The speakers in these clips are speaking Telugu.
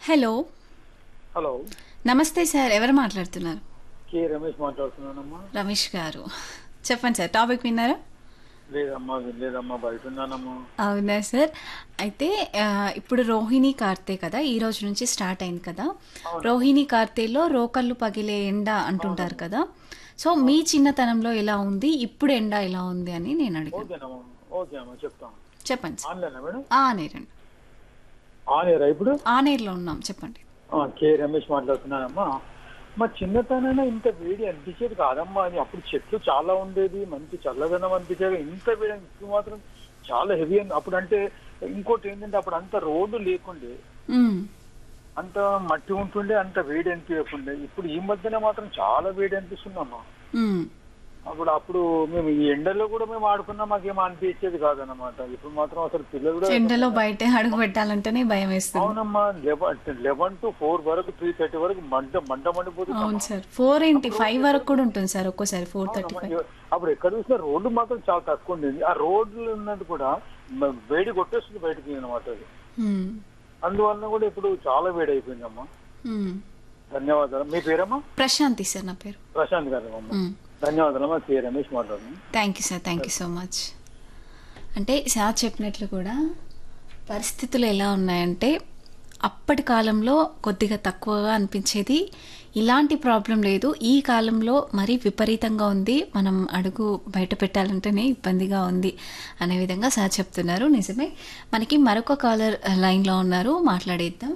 హలో హలో నమస్తే సార్ ఎవరు మాట్లాడుతున్నారు కే రమేష్ మాట్లాడుతున్నానమ్మా రమేష్ గారు చెప్పండి సార్ టాపిక్ విన్నారా లేదమ్మా లేదమ్మా బయట ఉన్నానమ్మా అవునా సార్ అయితే ఆ, ఇప్పుడు రోహిణి కార్తె కదా ఈ రోజు నుంచి స్టార్ట్ అయింది కదా రోహిణి కార్తెలో రోకళ్ళు పగిలే ఎండ అంటుంటారు కదా సో మీ చిన్నతనంలో ఎలా ఉంది ఇప్పుడు ఎండ ఎలా ఉంది అని నేను అడిగాను ఓకేనమ్మా ఓకే అమ్మా చెప్తాను చెప్పండి సార్ ఆన్లైనా మేడం ఆనేరండి ఆనేరా ఇప్పుడు ఆనేర్లో ఉన్నాం చెప్పండి ఆ, కే రమేష్ మాట్లాడుతున్నానమ్మా మా చిన్నతనైనా ఇంత వేడి అనిపించేది కాదమ్మా అని అప్పుడు చెట్లు చాలా ఉండేది మంచి చల్లదనం అనిపించేది ఇంత వేడి అని ఇప్పుడు మాత్రం చాలా హెవీ అని అప్పుడు అంటే ఇంకోటి ఏంటంటే అప్పుడు అంత రోడ్డు లేకుండే మ్మ్. అంత మట్టి ఉంటుండే అంత వేడి అనిపించకుండే ఇప్పుడు ఈ మధ్యన మాత్రం చాలా వేడి అనిపిస్తుందమ్మా మ్మ్. అప్పుడు అప్పుడు మేము ఈ ఎండలో కూడా మేము ఆడుకున్నా మాకేం అనిపించేది కాదన్నమాట ఇప్పుడు మాత్రం అసలు పిల్లలు కూడా ఎండలో బయట అడుగు పెట్టాలంటేనే భయం వేస్తుంది అవునమ్మా లెవెన్ లెవెన్ టు ఫోర్ వరకు త్రీ థర్టీ వరకు మంట మంట మండిపోతుంది అవును సార్ ఫోర్ ఏంటి ఫైవ్ వరకు కూడా ఉంటుంది సార్ ఒక్కోసారి ఫోర్ థర్టీ ఫైవ్ అప్పుడు ఎక్కడ చూసినా రోడ్డు మాత్రం చాలా తక్కువ ఉండేది ఆ రోడ్లు ఉన్నది కూడా మ- వేడి కొట్టేస్తుంది బయటికి అనమాట అది అందువల్ల కూడా ఇప్పుడు చాలా వేడి అయిపోయిందమ్మా ధన్యవాదాలు మీ పేరమ్మా ప్రశాంతి సార్ నా పేరు ప్రశాంత్ గారు అమ్మా ధన్యవాదాలమ్మా కే రమేష్ మాట్లాడుతున్నాను thank you sir thank you so much అంటే సార్ చెప్పినట్లు కూడా పరిస్థితులు ఎలా ఉన్నాయంటే అప్పటి కాలంలో కొద్దిగా తక్కువగా అనిపించేది ఇలాంటి ప్రాబ్లం లేదు ఈ కాలంలో మరీ విపరీతంగా ఉంది మనం అడుగు బయట పెట్టాలంటేనే ఇబ్బందిగా ఉంది అనే విధంగా సార్ చెప్తున్నారు నిజమే మనకి మరొక కాలర్ లైన్లో ఉన్నారు మాట్లాడేద్దాం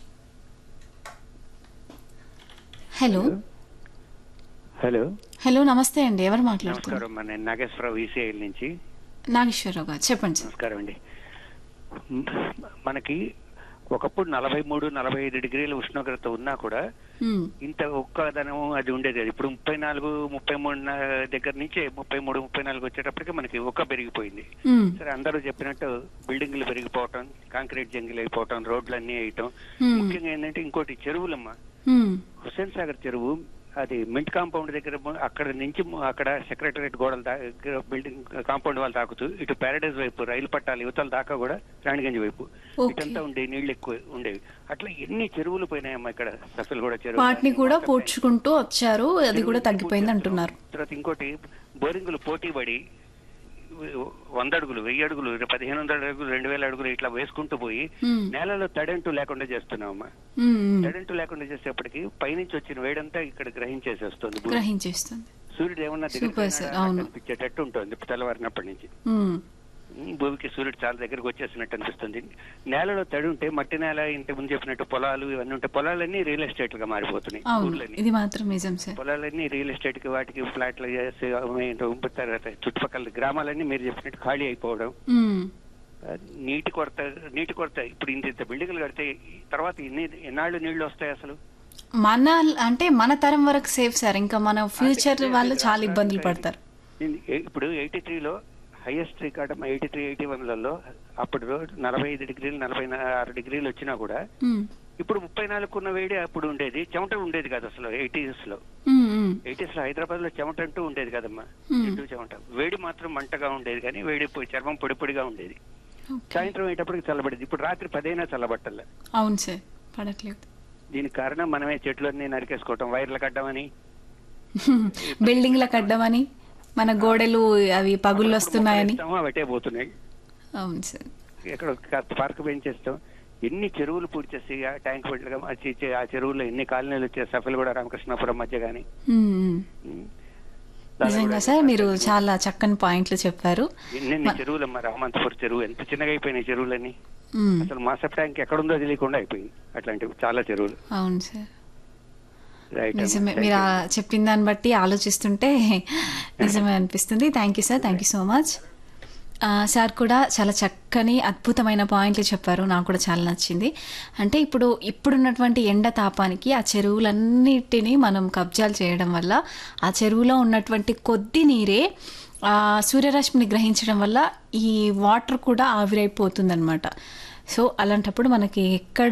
హలో హలో హలో నమస్తే అండి ఎవరు మాట్లాడుతున్నారు నమస్కారం మన నాగేశ్వరరావు ఈసీఐ నుంచి నాగేశ్వరరావు గారు చెప్పండి సార్ నమస్కారం అండి మ్, మనకి ఒకప్పుడు నలభై మూడు నలభై ఐదు డిగ్రీల ఉష్ణోగ్రత ఉన్నా కూడా మ్మ్. ఇంత ఒక్కదనం అది ఉండేది అది ఇప్పుడు ముప్పై నాలుగు ముప్పై మూడు నా- దగ్గర నుంచి ముప్పై మూడు ముప్పై నాలుగు వచ్చేటప్పటికి మనకి ఒక్క పెరిగిపోయింది మ్మ్. సరే అందరూ చెప్పినట్టు బిల్డింగ్లు పెరిగిపోవటం కాంక్రీట్ జంగిల్ అయిపోవటం రోడ్లు అన్ని వేయటం Hmm. ముఖ్యంగా ఏంటంటే ఇంకోటి చెరువులమ్మా మ్మ్. హుస్సేన్ సాగర్ చెరువు అది మింట్ కాంపౌండ్ దగ్గర ము- అక్కడ నుంచి ము- అక్కడ సెక్రటరేట్ గోడల దగ్గర బిల్డింగ్ కాంపౌండ్ వాళ్ళు తాకుతూ ఇటు ప్యారడైజ్ వైపు రైలు పట్టాలు యువతల దాకా కూడా రాణిగంజ్ వైపు Okay. ఇటంతా ఉండే నీళ్లు ఎక్కువ ఉండేవి అట్లా ఎన్ని చెరువులు పోయినాయమ్మా ఇక్కడ అసలు కూడా చెరువు వాటిని కూడా పూడ్చుకుంటూ వచ్చారు అది కూడా తగ్గిపోయింది అంటున్నారు తర్వాత ఇంకోటి బోరింగులు పోటీ పడి వంద అడుగులు వెయ్యి అడుగులు పదిహేను వందల అడుగులు రెండు వేల అడుగులు ఇట్లా వేసుకుంటూ పోయి మ్మ్. నేలలో తడంటూ లేకుండా చేస్తున్నామమ్మా మ్మ్, మ్మ్. తడంటూ లేకుండా చేసేప్పటికి పైనుంచి వచ్చిన వేడంతా ఇక్కడ గ్రహించేసేస్తుంది భూమి. గ్రహించేస్తుంది సూర్యుడు ఏమన్నా Super, sir. అవును. కనిపించేటట్టు ఉంటుంది తెల్లవారినప్పటి నుంచి మ్మ్. ఉమ్, భూమికి సూర్యుడు చాలా దగ్గరకు వచ్చేసినట్టు అనిపిస్తుంది నేలలో తడి ఉంటే మట్టి నేల ఇంత ముందు చెప్పినట్టు పొలాలు ఇవన్నీ ఉంటాయి పొలాలన్నీ రియల్ ఎస్టేట్ గా మారిపోతున్నాయి అవును ఊర్లన్నీ ఇది మాత్రం నిజం సార్ పొలాలన్నీ రియల్ ఎస్టేట్ కి వాటికి ఫ్లాట్లు చేసి ఏంటో తర్వాత చుట్టుపక్కల గ్రామాలన్నీ మీరు చెప్పినట్టు ఖాళీ అయిపోవడం మ్మ్. ఆ, నీటి కొరత నీటి కొరత ఇప్పుడు ఇంత ఇంత బిల్డింగ్లు కడితే తర్వాత ఎన్ని ఎన్నాళ్ళు నీళ్లు వస్తాయి అసలు మన అంటే మన తరం వరకు సేఫ్ సార్ ఇంకా మన ఫ్యూచర్ వాళ్ళు చాలా ఇబ్బందులు పడతారు ఇన్- ఏ- ఇప్పుడు ఎయిటీ త్రీలో highest record eighty three eighty వన్లలో అప్పుడు నలభై ఐదు డిగ్రీలు నలభై ఆరు డిగ్రీలు వచ్చినా కూడా మ్మ్. ఇప్పుడు ముప్పై నాలుగు ఉన్న వేడి అప్పుడు ఉండేది చెమట ఉండేది కాదు అసలు ఎయిటీస్ లో మ్మ్, మ్మ్. ఎయిటీస్ లో హైదరాబాద్ లో చెమట అంటూ ఉండేది కదమ్మా Hmm. చుట్టూ చెమట వేడి మాత్రం మంటగా ఉండేది కానీ వేడి పోయి చర్మం పొడి పొడిగా ఉండేది ఓకే. సాయంత్రం అయ్యేటప్పటికి చల్లబడేది ఇప్పుడు రాత్రి పదైనా చల్లబట్టలే అవును సార్ పడట్లేదు దీనికి కారణం మనమే చెట్లన్నీ నరికేసుకోవటం వైర్లు కట్టమని బిల్డింగ్ల కడ్డమని మన గోడలు అవి పగుళ్ళు వస్తున్నాయని మొక్కలు వేస్తాము, అవి అటే పోతున్నాయి అవును సార్ ఎక్కడ కాస్త పార్క్ పెంచేస్తాం ఎన్ని చెరువులు పూడ్చేసి ఆ ట్యాంక్ బండ్లుగా మార్చి ఇచ్చే ఆ చెరువుల్లో ఎన్ని కాలనీలు వచ్చే సఫలు కూడా రామకృష్ణాపురం మధ్య కానీ మ్మ్, మ్మ్. నిజంగా సార్ మీరు చాలా చక్కని పాయింట్లు చెప్పారు ఎన్నెన్ని చెరువులు అమ్మా రామంతపురం చెరువు ఎంత చిన్నగా అయిపోయినాయి చెరువులన్నీ మ్మ్. అసలు మాసప్ ట్యాంక్ ఎక్కడుందో తెలియకుండా అయిపోయింది అట్లాంటివి చాలా చెరువులు అవును సార్ రైట్ నిజమే మీరు ఆ చెప్పిన దాన్ని బట్టి ఆలోచిస్తుంటే నిజమే అనిపిస్తుంది thank you sir thank you so much sir కూడా చాలా చక్కని అద్భుతమైన పాయింట్లు చెప్పారు నాకు కూడా చాలా నచ్చింది అంటే ఇప్పుడు ఇప్పుడున్నటువంటి ఎండ తాపానికి ఆ చెరువులన్నిటినీ మనం కబ్జాలు చేయడం వల్ల ఆ చెరువులో ఉన్నటువంటి కొద్ది నీరే ఆ సూర్యరశ్మిని గ్రహించడం వల్ల ఈ వాటర్ కూడా ఆవిరైపోతుందన్నమాట సో అలాంటప్పుడు మనకి ఎక్కడ